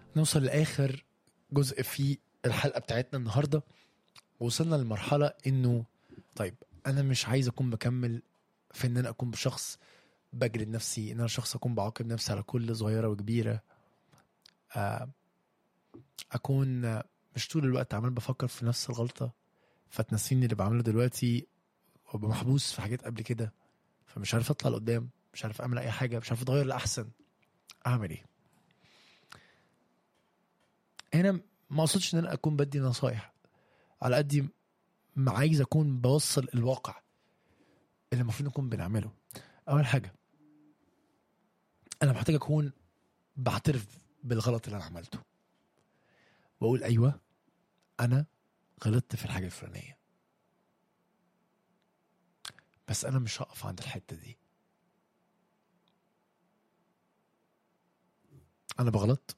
نوصل لاخر جزء في الحلقه بتاعتنا النهارده وصلنا لمرحله انه طيب انا مش عايز اكون بكمل في ان انا اكون بشخص بجلد نفسي ان انا شخص اكون بعاقب نفسي على كل صغيره وكبيره آه، اكون آه، مش طول الوقت عمال بفكر في نفس الغلطه فتنسيني اللي بعمله دلوقتي وابقى محبوس في حاجات قبل كده فمش عارف اطلع لقدام مش عارف اعمل اي حاجه مش عارف اتغير لاحسن اعمل ايه هنا ما اقصدش ان انا اكون بدي نصايح على قد ما عايز اكون بوصل الواقع اللي المفروض نكون بنعمله اول حاجه انا محتاج اكون بعترف بالغلط اللي انا عملته واقول ايوه انا غلطت في الحاجه الفلانيه بس انا مش هقف عند الحته دي انا بغلط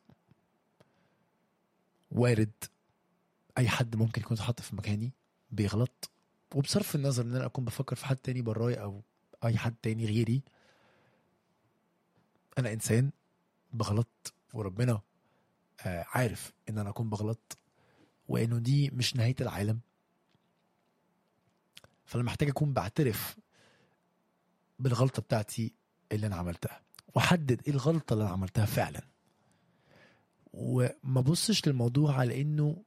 وارد اي حد ممكن يكون اتحط في مكاني بيغلط وبصرف النظر ان انا اكون بفكر في حد تاني براي او اي حد تاني غيري انا انسان بغلط وربنا آه عارف ان انا اكون بغلط وانه دي مش نهايه العالم فانا محتاج اكون بعترف بالغلطه بتاعتي اللي انا عملتها واحدد ايه الغلطه اللي انا عملتها فعلا وما بصش للموضوع على انه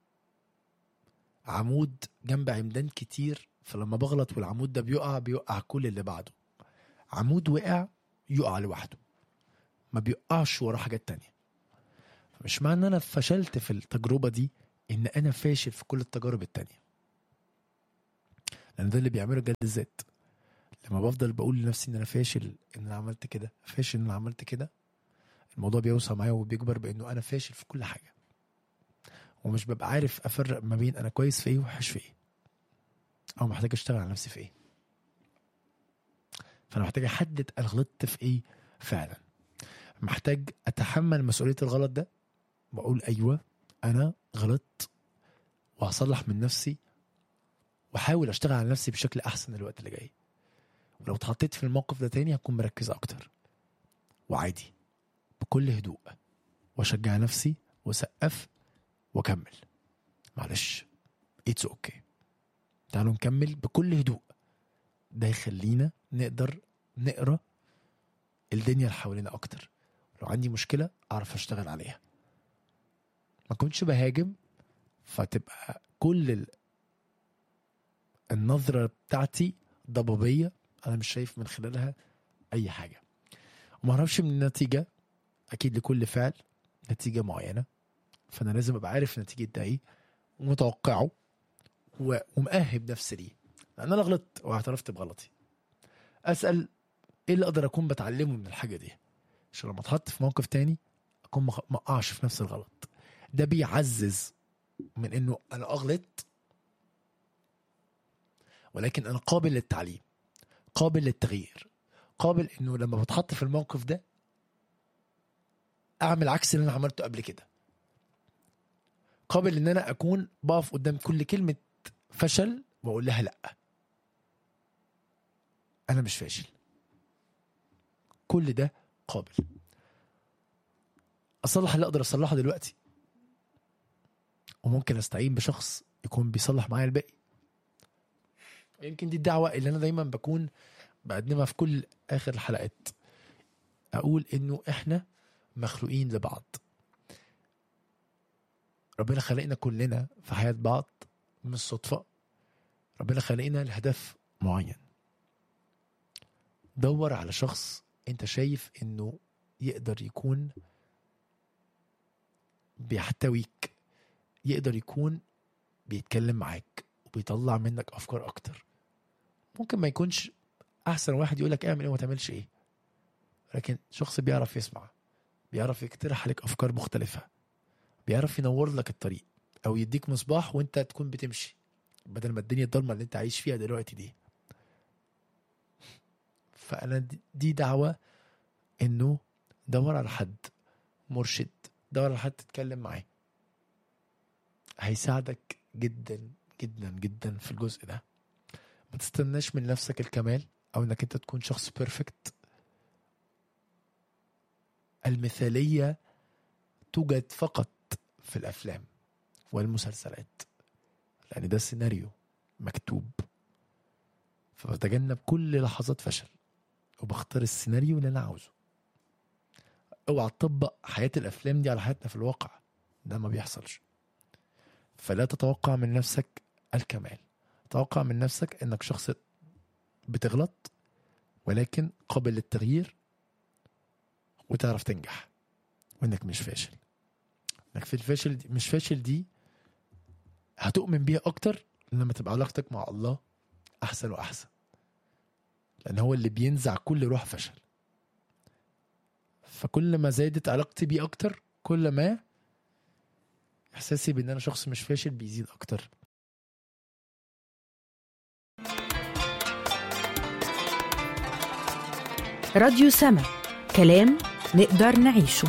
عمود جنب عمدان كتير فلما بغلط والعمود ده بيقع بيوقع كل اللي بعده عمود وقع يقع لوحده ما بيقعش وراه حاجات تانية فمش معنى ان انا فشلت في التجربة دي ان انا فاشل في كل التجارب التانية لان ده اللي بيعمله جلد الذات لما بفضل بقول لنفسي ان انا فاشل ان انا عملت كده فاشل ان انا عملت كده الموضوع بيوسع معايا وبيكبر بانه انا فاشل في كل حاجه ومش ببقى عارف افرق ما بين انا كويس في ايه ووحش في ايه او محتاج اشتغل على نفسي في ايه فانا محتاج احدد انا غلطت في ايه فعلا محتاج اتحمل مسؤوليه الغلط ده واقول ايوه انا غلطت وهصلح من نفسي واحاول اشتغل على نفسي بشكل احسن الوقت اللي جاي ولو اتحطيت في الموقف ده تاني هكون مركز اكتر وعادي بكل هدوء واشجع نفسي واسقف واكمل معلش اتس اوكي okay. تعالوا نكمل بكل هدوء ده يخلينا نقدر نقرا الدنيا اللي حوالينا اكتر لو عندي مشكله اعرف اشتغل عليها ما كنتش بهاجم فتبقى كل ال... النظره بتاعتي ضبابيه انا مش شايف من خلالها اي حاجه وما اعرفش من النتيجه اكيد لكل فعل نتيجه معينه فانا لازم ابقى عارف نتيجه ده ايه ومتوقعه و- ومأهب نفسي ليه لان انا غلطت واعترفت بغلطي اسال ايه اللي اقدر اكون بتعلمه من الحاجه دي عشان لما اتحط في موقف تاني اكون ما ما اقعش في نفس الغلط ده بيعزز من انه انا اغلط ولكن انا قابل للتعليم قابل للتغيير قابل انه لما بتحط في الموقف ده اعمل عكس اللي انا عملته قبل كده قابل ان انا اكون بقف قدام كل كلمه فشل واقول لها لا انا مش فاشل كل ده قابل اصلح اللي اقدر اصلحه دلوقتي وممكن استعين بشخص يكون بيصلح معايا الباقي يمكن دي الدعوه اللي انا دايما بكون بقدمها في كل اخر الحلقات اقول انه احنا مخلوقين لبعض ربنا خلقنا كلنا في حياة بعض مش صدفة ربنا خلقنا لهدف معين دور على شخص انت شايف انه يقدر يكون بيحتويك يقدر يكون بيتكلم معاك وبيطلع منك افكار اكتر ممكن ما يكونش احسن واحد يقولك اعمل ايه وما تعملش ايه لكن شخص بيعرف يسمع بيعرف يقترح عليك افكار مختلفه بيعرف ينور لك الطريق او يديك مصباح وانت تكون بتمشي بدل ما الدنيا الضلمه اللي انت عايش فيها دلوقتي دي فانا دي- دي دعوه انه دور على حد مرشد دور على حد تتكلم معاه هيساعدك جدا جدا جدا في الجزء ده ما تستناش من نفسك الكمال او انك انت تكون شخص بيرفكت المثاليه توجد فقط في الافلام والمسلسلات لان ده السيناريو مكتوب فبتجنب كل لحظات فشل وبختار السيناريو اللي انا عاوزه اوعى تطبق حياه الافلام دي على حياتنا في الواقع ده ما بيحصلش فلا تتوقع من نفسك الكمال توقع من نفسك انك شخص بتغلط ولكن قابل للتغيير وتعرف تنجح وانك مش فاشل انك في الفاشل دي مش فاشل دي هتؤمن بيها اكتر لما تبقى علاقتك مع الله احسن واحسن لان هو اللي بينزع كل روح فشل فكل ما زادت علاقتي بيه اكتر كل ما احساسي بان انا شخص مش فاشل بيزيد اكتر راديو سما كلام نقدر نعيشه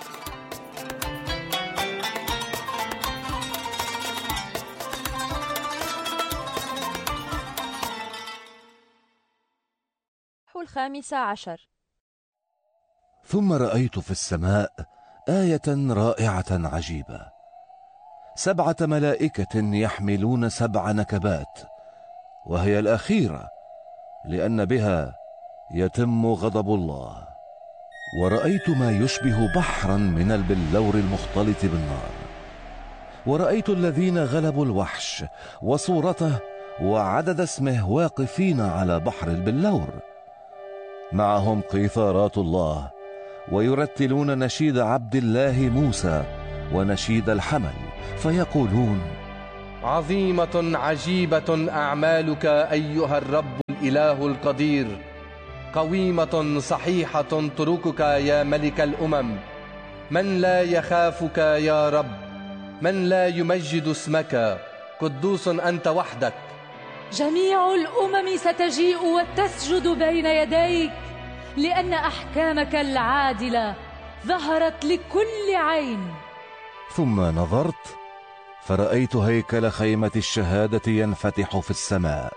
الخامسة عشر ثم رأيت في السماء آية رائعة عجيبة سبعة ملائكة يحملون سبع نكبات وهي الأخيرة لأن بها يتم غضب الله ورأيت ما يشبه بحرا من البلور المختلط بالنار ورأيت الذين غلبوا الوحش وصورته وعدد اسمه واقفين على بحر البلور معهم قيثارات الله ويرتلون نشيد عبد الله موسى ونشيد الحمل فيقولون عظيمة عجيبة أعمالك أيها الرب الإله القدير قويمة صحيحة طرقك يا ملك الأمم من لا يخافك يا رب من لا يمجد اسمك قدوس أنت وحدك جميع الامم ستجيء وتسجد بين يديك لان احكامك العادله ظهرت لكل عين ثم نظرت فرأيت هيكل خيمة الشهادة ينفتح في السماء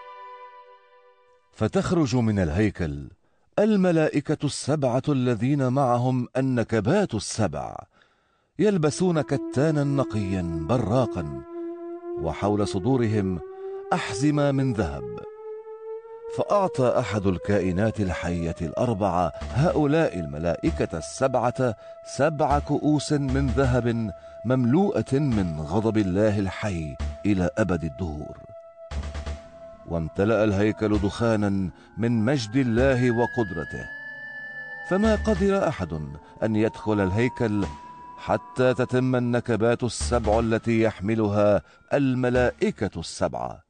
فتخرج من الهيكل الملائكة السبعة الذين معهم النكبات السبع يلبسون كتانا نقيا براقا وحول صدورهم أحزمة من ذهب فأعطى أحد الكائنات الحية الأربعة هؤلاء الملائكة السبعة سبع كؤوس من ذهب مملوءة من غضب الله الحي إلى أبد الدهور وامتلأ الهيكل دخانا من مجد الله وقدرته فما قدر أحد أن يدخل الهيكل حتى تتم النكبات السبع التي يحملها الملائكة السبعة